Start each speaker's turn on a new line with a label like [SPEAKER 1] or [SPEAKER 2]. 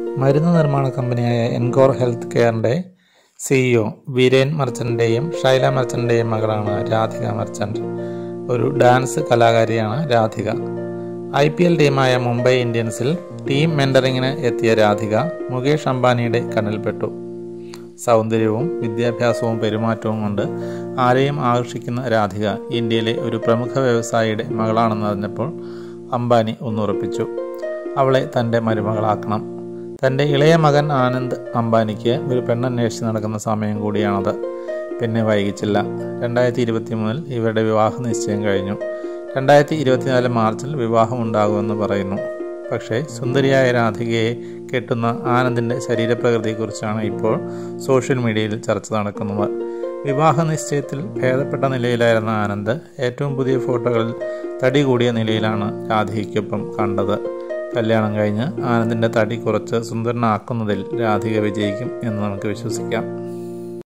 [SPEAKER 1] മരുന്ന് നിർമ്മാണ കമ്പനിയായ എൻകോർ ഹെൽത്ത് കെയറിൻ്റെ സിഇഒ വീരേൻ മർച്ചൻ്റെയും ഷൈല മർച്ചൻ്റെയും മകളാണ് രാധിക മർച്ചൻ്റ് ഒരു ഡാൻസ് കലാകാരിയാണ് രാധിക ഐ പി എൽ ടീമായ മുംബൈ ഇന്ത്യൻസിൽ ടീം മെൻഡറിങ്ങിന് എത്തിയ രാധിക മുകേഷ് അംബാനിയുടെ കണ്ണിൽപ്പെട്ടു സൗന്ദര്യവും വിദ്യാഭ്യാസവും പെരുമാറ്റവും കൊണ്ട് ആരെയും ആകർഷിക്കുന്ന രാധിക ഇന്ത്യയിലെ ഒരു പ്രമുഖ വ്യവസായിയുടെ മകളാണെന്ന് അറിഞ്ഞപ്പോൾ അംബാനി ഒന്നുറപ്പിച്ചു അവളെ തൻ്റെ മരുമകളാക്കണം തൻ്റെ ഇളയ മകൻ ആനന്ദ് അംബാനിക്ക് ഒരു പെണ്ണന്വേഷിച്ച് നടക്കുന്ന സമയം കൂടിയാണത് പിന്നെ വൈകിച്ചില്ല രണ്ടായിരത്തി ഇരുപത്തി മൂന്നിൽ ഇവരുടെ വിവാഹ നിശ്ചയം കഴിഞ്ഞു രണ്ടായിരത്തി ഇരുപത്തിനാല് മാർച്ചിൽ വിവാഹം ഉണ്ടാകുമെന്ന് പറയുന്നു പക്ഷേ സുന്ദരിയായ രാധികയെ കെട്ടുന്ന ആനന്ദിൻ്റെ ശരീരപ്രകൃതിയെക്കുറിച്ചാണ് ഇപ്പോൾ സോഷ്യൽ മീഡിയയിൽ ചർച്ച നടക്കുന്നത് വിവാഹ നിശ്ചയത്തിൽ ഭേദപ്പെട്ട നിലയിലായിരുന്ന ആനന്ദ് ഏറ്റവും പുതിയ ഫോട്ടോകളിൽ തടി കൂടിയ നിലയിലാണ് രാധികയ്ക്കൊപ്പം കണ്ടത് കല്യാണം കഴിഞ്ഞ് ആനന്ദിൻ്റെ തടി കുറച്ച് സുന്ദരനാക്കുന്നതിൽ രാധിക വിജയിക്കും എന്ന് നമുക്ക് വിശ്വസിക്കാം